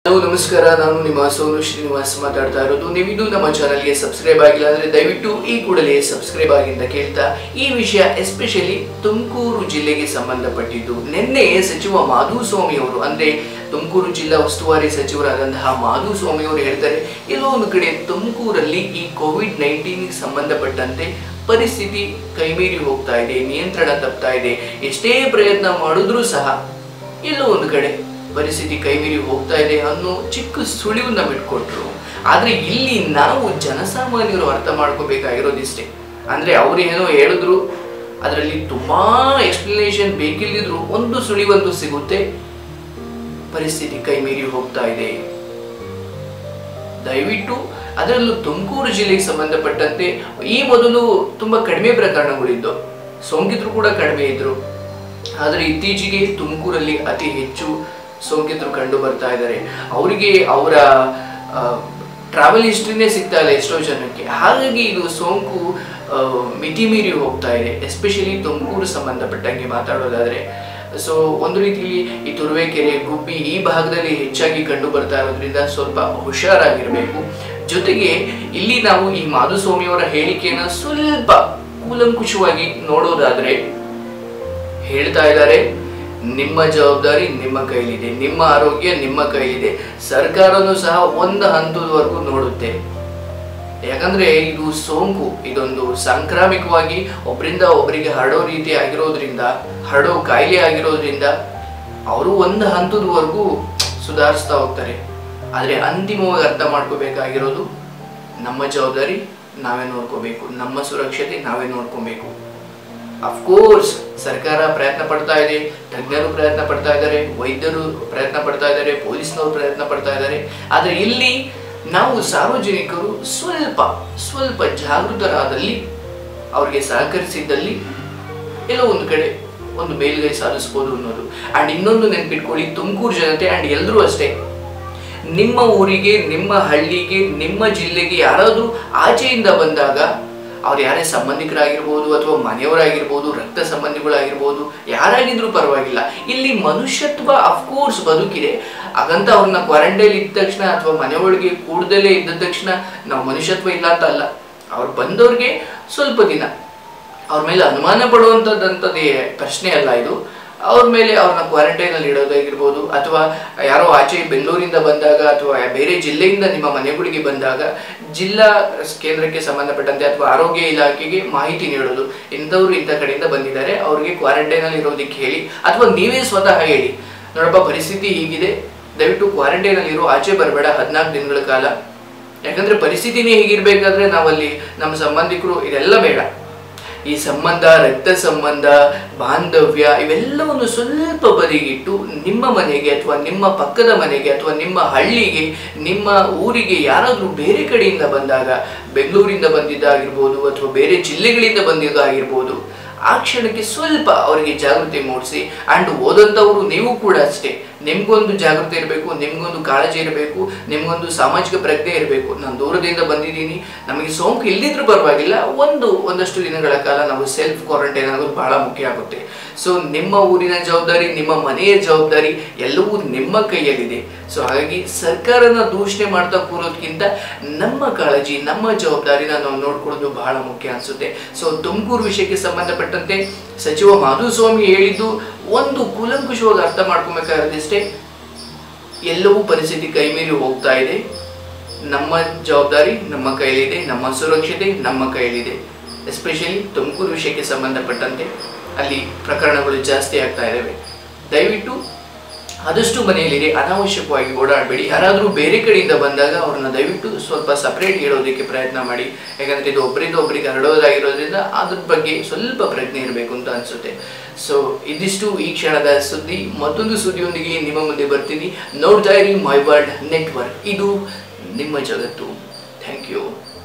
hello ನಮಸ್ಕಾರ ನಾನು ನಿಮ್ಮ ಸೋನು ಶ್ರೀನಿವಾಸ್ ಮಾತಾಡ್ತಾ ಇರೋದು ನೀವಿನ್ನೂ ನಮ್ಮ ಚಾನಲ್ಗೆ ಸಬ್ಸ್ಕ್ರೈಬ್ ಆಗಿಲ್ಲ ಅಂದ್ರೆ ದಯವಿಟ್ಟು ಈ ಕೂಡಲೇ ಸಬ್ಸ್ಕ್ರೈಬ್ ಆಗಿ ಅಂತ ಕೇಳ್ತಾ ಈ ವಿಷಯ ಎಸ್ಪೆಷಲಿ ತುಮಕೂರು ಜಿಲ್ಲೆಗೆ ಸಂಬಂಧಪಟ್ಟಿದ್ದು ನಿನ್ನೆ ಸಚಿವ ಮಾಧುಸ್ವಾಮಿ ಅವರು ಅಂದ್ರೆ ತುಮಕೂರು ಜಿಲ್ಲಾ ಉಸ್ತುವಾರಿ ಸಚಿವರಾದಂತಹ ಮಾಧುಸ್ವಾಮಿ ಅವರು ಹೇಳ್ತಾರೆ ಎಲ್ಲೋ ಒಂದು ಕಡೆ ತುಮಕೂರಲ್ಲಿ ಈ ಕೋವಿಡ್ ನೈನ್ಟೀನ್ ಸಂಬಂಧಪಟ್ಟಂತೆ ಪರಿಸ್ಥಿತಿ ಕೈಮೀರಿ ಹೋಗ್ತಾ ಇದೆ ನಿಯಂತ್ರಣ ತಪ್ತಾ ಇದೆ ಎಷ್ಟೇ ಪ್ರಯತ್ನ ಮಾಡಿದ್ರೂ ಸಹ ಎಲ್ಲೋ ಒಂದು ಕಡೆ ಪರಿಸ್ಥಿತಿ ಕೈಮೀರಿ ಹೋಗ್ತಾ ಇದೆ ಅನ್ನೋ ಚಿಕ್ಕ ಸುಳಿವನ್ನ ಬಿಟ್ಕೊಟ್ರು ಆದ್ರೆ ಇಲ್ಲಿ ನಾವು ಜನಸಾಮಾನ್ಯರು ಅರ್ಥ ಮಾಡ್ಕೋಬೇಕಾಗಿರೋದಿಷ್ಟೇ ಅಂದ್ರೆ ಅವ್ರೇನೋ ಹೇಳಿದ್ರು ಅದರಲ್ಲಿ ತುಂಬಾ ಎಕ್ಸ್ಪ್ಲನೇಷನ್ ಬೇಕಿಲ್ಲದಿದ್ರು ಒಂದು ಸುಳಿವಂತೂ ಸಿಗುತ್ತೆ ಪರಿಸ್ಥಿತಿ ಕೈಮೀರಿ ಹೋಗ್ತಾ ಇದೆ ದಯವಿಟ್ಟು ಅದರಲ್ಲೂ ತುಮಕೂರು ಜಿಲ್ಲೆಗೆ ಸಂಬಂಧಪಟ್ಟಂತೆ ಈ ಮೊದಲು ತುಂಬಾ ಕಡಿಮೆ ಪ್ರಕರಣಗಳಿದ್ದು ಸೋಂಕಿತರು ಕೂಡ ಕಡಿಮೆ ಇದ್ರು ಆದರೆ ಇತ್ತೀಚೆಗೆ ತುಮಕೂರಲ್ಲಿ ಅತಿ ಹೆಚ್ಚು ಸೋಂಕಿತರು ಕಂಡು ಬರ್ತಾ ಇದ್ದಾರೆ ಅವರಿಗೆ ಅವರ ಟ್ರಾವೆಲ್ ಹಿಸ್ಟ್ರಿನೇ ಸಿಗ್ತಾ ಇಲ್ಲ ಎಷ್ಟೋ ಜನಕ್ಕೆ ಹಾಗಾಗಿ ಇದು ಸೋಂಕು ಆ, ಮಿತಿ ಮೀರಿ ಹೋಗ್ತಾ ಇದೆ ಎಸ್ಪೆಷಲಿ ತುಮಕೂರು ಸಂಬಂಧಪಟ್ಟಂಗೆ ಮಾತಾಡೋದಾದ್ರೆ ಸೊ ಒಂದು ರೀತಿಯಲ್ಲಿ ಈ ತುರುವೇಕೆರೆ ಗುಬ್ಬಿ ಈ ಭಾಗದಲ್ಲಿ ಹೆಚ್ಚಾಗಿ ಕಂಡು ಬರ್ತಾ ಇರೋದ್ರಿಂದ ಸ್ವಲ್ಪ ಹುಷಾರಾಗಿರ್ಬೇಕು ಜೊತೆಗೆ ಇಲ್ಲಿ ನಾವು ಈ ಮಾಧುಸ್ವಾಮಿಯವರ ಹೇಳಿಕೆಯನ್ನ ಸ್ವಲ್ಪ ಕೂಲಂಕುಷವಾಗಿ ನೋಡೋದಾದ್ರೆ ಹೇಳ್ತಾ ಇದ್ದಾರೆ ನಿಮ್ಮ ಜವಾಬ್ದಾರಿ ನಿಮ್ಮ ಕೈಲಿದೆ ನಿಮ್ಮ ಆರೋಗ್ಯ ನಿಮ್ಮ ಕೈಲಿದೆ ಸರ್ಕಾರನೂ ಸಹ ಒಂದು ಹಂತದವರೆಗೂ ನೋಡುತ್ತೆ ಯಾಕಂದ್ರೆ ಇದು ಸೋಂಕು ಇದೊಂದು ಸಾಂಕ್ರಾಮಿಕವಾಗಿ ಒಬ್ಬರಿಂದ ಒಬ್ಬರಿಗೆ ಹರಡೋ ರೀತಿ ಆಗಿರೋದ್ರಿಂದ ಹರಡೋ ಕಾಯಿಲೆ ಆಗಿರೋದ್ರಿಂದ ಅವರು ಒಂದು ಹಂತದವರೆಗೂ ಸುಧಾರಿಸ್ತಾ ಹೋಗ್ತಾರೆ ಆದರೆ ಅಂತಿಮವಾಗಿ ಅರ್ಥ ಮಾಡ್ಕೋಬೇಕಾಗಿರೋದು ನಮ್ಮ ಜವಾಬ್ದಾರಿ ನಾವೇ ನೋಡ್ಕೋಬೇಕು ನಮ್ಮ ಸುರಕ್ಷತೆ ನಾವೇ ನೋಡ್ಕೋಬೇಕು ಅಫ್ಕೋರ್ಸ್ ಸರ್ಕಾರ ಪ್ರಯತ್ನ ಪಡ್ತಾ ಇದೆ ತಜ್ಞರು ಪ್ರಯತ್ನ ಪಡ್ತಾ ಇದ್ದಾರೆ ವೈದ್ಯರು ಪ್ರಯತ್ನ ಪಡ್ತಾ ಇದ್ದಾರೆ ಪೊಲೀಸ್ನವರು ಪ್ರಯತ್ನ ಪಡ್ತಾ ಇದ್ದಾರೆ ಆದರೆ ಇಲ್ಲಿ ನಾವು ಸಾರ್ವಜನಿಕರು ಸ್ವಲ್ಪ ಸ್ವಲ್ಪ ಜಾಗೃತರಾದಲ್ಲಿ ಅವ್ರಿಗೆ ಸಹಕರಿಸಿದ್ದಲ್ಲಿ ಎಲ್ಲೋ ಒಂದು ಕಡೆ ಒಂದು ಮೇಲ್ಗೈ ಸಾಧಿಸ್ಬೋದು ಅನ್ನೋದು ಅಂಡ್ ಇನ್ನೊಂದು ನೆನ್ಪಿಟ್ಕೊಳ್ಳಿ ತುಮಕೂರು ಜನತೆ ಅಂಡ್ ಎಲ್ಲರೂ ಅಷ್ಟೇ ನಿಮ್ಮ ಊರಿಗೆ ನಿಮ್ಮ ಹಳ್ಳಿಗೆ ನಿಮ್ಮ ಜಿಲ್ಲೆಗೆ ಯಾರಾದರೂ ಆಚೆಯಿಂದ ಬಂದಾಗ ಅವ್ರು ಯಾರೇ ಸಂಬಂಧಿಕರಾಗಿರ್ಬೋದು ಅಥವಾ ಮನೆಯವರಾಗಿರ್ಬೋದು ರಕ್ತ ಸಂಬಂಧಿಗಳಾಗಿರ್ಬೋದು ಯಾರಾಗಿದ್ರೂ ಪರವಾಗಿಲ್ಲ ಇಲ್ಲಿ ಮನುಷ್ಯತ್ವ ಅಫ್ಕೋರ್ಸ್ ಬದುಕಿದೆ ಹಾಗಂತ ಅವ್ರನ್ನ ಕ್ವಾರಂಟೈನ್ ಇದ್ದ ತಕ್ಷಣ ಅಥವಾ ಮನೆ ಒಳಗೆ ಕೂಡದಲ್ಲೇ ಇದ್ದ ತಕ್ಷಣ ನಾವು ಮನುಷ್ಯತ್ವ ಇಲ್ಲ ಅಂತ ಅಲ್ಲ ಅವ್ರು ಬಂದವ್ರಿಗೆ ಸ್ವಲ್ಪ ದಿನ ಅವ್ರ ಮೇಲೆ ಅನುಮಾನ ಪಡುವಂಥದ್ದಂಥದ್ದು ಪ್ರಶ್ನೆ ಅಲ್ಲ ಇದು ಅವ್ರ ಮೇಲೆ ಅವ್ರನ್ನ ಕ್ವಾರಂಟೈನಲ್ಲಿ ಇಡೋದಾಗಿರ್ಬೋದು ಅಥವಾ ಯಾರೋ ಆಚೆ ಬೆಂಗಳೂರಿಂದ ಬಂದಾಗ ಅಥವಾ ಬೇರೆ ಜಿಲ್ಲೆಯಿಂದ ನಿಮ್ಮ ಮನೆಗಳಿಗೆ ಬಂದಾಗ ಜಿಲ್ಲಾ ಕೇಂದ್ರಕ್ಕೆ ಸಂಬಂಧಪಟ್ಟಂತೆ ಅಥವಾ ಆರೋಗ್ಯ ಇಲಾಖೆಗೆ ಮಾಹಿತಿ ನೀಡೋದು ಇಂಥವ್ರು ಇಂಥ ಕಡೆಯಿಂದ ಬಂದಿದ್ದಾರೆ ಅವ್ರಿಗೆ ಕ್ವಾರಂಟೈನಲ್ಲಿ ಇರೋದಕ್ಕೆ ಹೇಳಿ ಅಥವಾ ನೀವೇ ಸ್ವತಃ ಹೇಳಿ ನೋಡಪ್ಪ ಪರಿಸ್ಥಿತಿ ಹೀಗಿದೆ ದಯವಿಟ್ಟು ಕ್ವಾರಂಟೈನಲ್ಲಿ ಇರೋ ಆಚೆ ಬರಬೇಡ ಹದಿನಾಲ್ಕು ದಿನಗಳ ಕಾಲ ಯಾಕಂದ್ರೆ ಪರಿಸ್ಥಿತಿನೇ ಹೀಗಿರ್ಬೇಕಾದ್ರೆ ನಾವಲ್ಲಿ ನಮ್ಮ ಸಂಬಂಧಿಕರು ಇದೆಲ್ಲ ಬೇಡ ಈ ಸಂಬಂಧ ರಕ್ತ ಸಂಬಂಧ ಬಾಂಧವ್ಯ ಇವೆಲ್ಲವನ್ನು ಸ್ವಲ್ಪ ಬದಿಗಿಟ್ಟು ನಿಮ್ಮ ಮನೆಗೆ ಅಥವಾ ನಿಮ್ಮ ಪಕ್ಕದ ಮನೆಗೆ ಅಥವಾ ನಿಮ್ಮ ಹಳ್ಳಿಗೆ ನಿಮ್ಮ ಊರಿಗೆ ಯಾರಾದರೂ ಬೇರೆ ಕಡೆಯಿಂದ ಬಂದಾಗ ಬೆಂಗಳೂರಿಂದ ಬಂದಿದ್ದಾಗಿರ್ಬೋದು ಅಥವಾ ಬೇರೆ ಜಿಲ್ಲೆಗಳಿಂದ ಬಂದಿದ್ದಾಗಿರ್ಬೋದು ಆ ಕ್ಷಣಕ್ಕೆ ಸ್ವಲ್ಪ ಅವರಿಗೆ ಜಾಗೃತಿ ಮೂಡಿಸಿ ಅಂಡ್ ಓದಂಥವರು ನೀವು ಕೂಡ ಅಷ್ಟೇ ನಿಮ್ಗೊಂದು ಜಾಗೃತಿ ಇರಬೇಕು ನಿಮ್ಗೊಂದು ಕಾಳಜಿ ಇರಬೇಕು ನಿಮ್ಗೊಂದು ಸಾಮಾಜಿಕ ಪ್ರಜ್ಞೆ ಇರಬೇಕು ನಾನು ದೂರದಿಂದ ಬಂದಿದ್ದೀನಿ ನಮಗೆ ಸೋಂಕು ಇಲ್ಲದಿದ್ರೂ ಪರವಾಗಿಲ್ಲ ಒಂದು ಒಂದಷ್ಟು ದಿನಗಳ ಕಾಲ ನಾವು ಸೆಲ್ಫ್ ಕ್ವಾರಂಟೈನ್ ಆಗೋದು ಬಹಳ ಮುಖ್ಯ ಆಗುತ್ತೆ ಸೊ ನಿಮ್ಮ ಊರಿನ ಜವಾಬ್ದಾರಿ ನಿಮ್ಮ ಮನೆಯ ಜವಾಬ್ದಾರಿ ಎಲ್ಲವೂ ನಿಮ್ಮ ಕೈಯಲ್ಲಿದೆ ಸೊ ಹಾಗಾಗಿ ಸರ್ಕಾರನ ದೂಷಣೆ ಮಾಡ್ತಾ ಕೂರೋದ್ಕಿಂತ ನಮ್ಮ ಕಾಳಜಿ ನಮ್ಮ ಜವಾಬ್ದಾರಿನ ನಾವು ನೋಡ್ಕೊಳ್ಳೋದು ಬಹಳ ಮುಖ್ಯ ಅನ್ಸುತ್ತೆ ಸೊ ತುಮಕೂರು ವಿಷಯಕ್ಕೆ ಸಂಬಂಧಪಟ್ಟಂತೆ ಸಚಿವ ಮಾಧುಸ್ವಾಮಿ ಹೇಳಿದ್ದು ಒಂದು ಕೂಲಂಕುಷವಾಗಿ ಅರ್ಥ ಮಾಡ್ಕೊಬೇಕಾಗಿರೋದಿಷ್ಟೇ ಎಲ್ಲವೂ ಪರಿಸ್ಥಿತಿ ಕೈಮೀರಿ ಹೋಗ್ತಾ ಇದೆ ನಮ್ಮ ಜವಾಬ್ದಾರಿ ನಮ್ಮ ಕೈಲಿದೆ ನಮ್ಮ ಸುರಕ್ಷತೆ ನಮ್ಮ ಕೈಲಿದೆ ಎಸ್ಪೆಷಲಿ ತುಮಕೂರು ವಿಷಯಕ್ಕೆ ಸಂಬಂಧಪಟ್ಟಂತೆ ಅಲ್ಲಿ ಪ್ರಕರಣಗಳು ಜಾಸ್ತಿ ಆಗ್ತಾ ಇದ್ದಾವೆ ದಯವಿಟ್ಟು ಆದಷ್ಟು ಮನೆಯಲ್ಲಿರಿ ಅನಾವಶ್ಯಕವಾಗಿ ಓಡಾಡಬೇಡಿ ಯಾರಾದರೂ ಬೇರೆ ಕಡೆಯಿಂದ ಬಂದಾಗ ಅವ್ರನ್ನ ದಯವಿಟ್ಟು ಸ್ವಲ್ಪ ಸಪ್ರೇಟ್ ಇಡೋದಕ್ಕೆ ಪ್ರಯತ್ನ ಮಾಡಿ ಯಾಕಂದರೆ ಇದು ಒಬ್ಬರಿಂದ ಒಬ್ಬರಿಗೆ ಹರಡೋದಾಗಿರೋದ್ರಿಂದ ಅದ್ರ ಬಗ್ಗೆ ಸ್ವಲ್ಪ ಪ್ರಜ್ಞೆ ಇರಬೇಕು ಅಂತ ಅನಿಸುತ್ತೆ ಸೊ ಇದಿಷ್ಟು ಈ ಕ್ಷಣದ ಸುದ್ದಿ ಮತ್ತೊಂದು ಸುದ್ದಿಯೊಂದಿಗೆ ನಿಮ್ಮ ಮುಂದೆ ಬರ್ತೀನಿ ನೋಡ್ತಾ ಇರಿ ಮೈ ವರ್ಲ್ಡ್ ನೆಟ್ವರ್ಕ್ ಇದು ನಿಮ್ಮ ಜಗತ್ತು ಥ್ಯಾಂಕ್ ಯು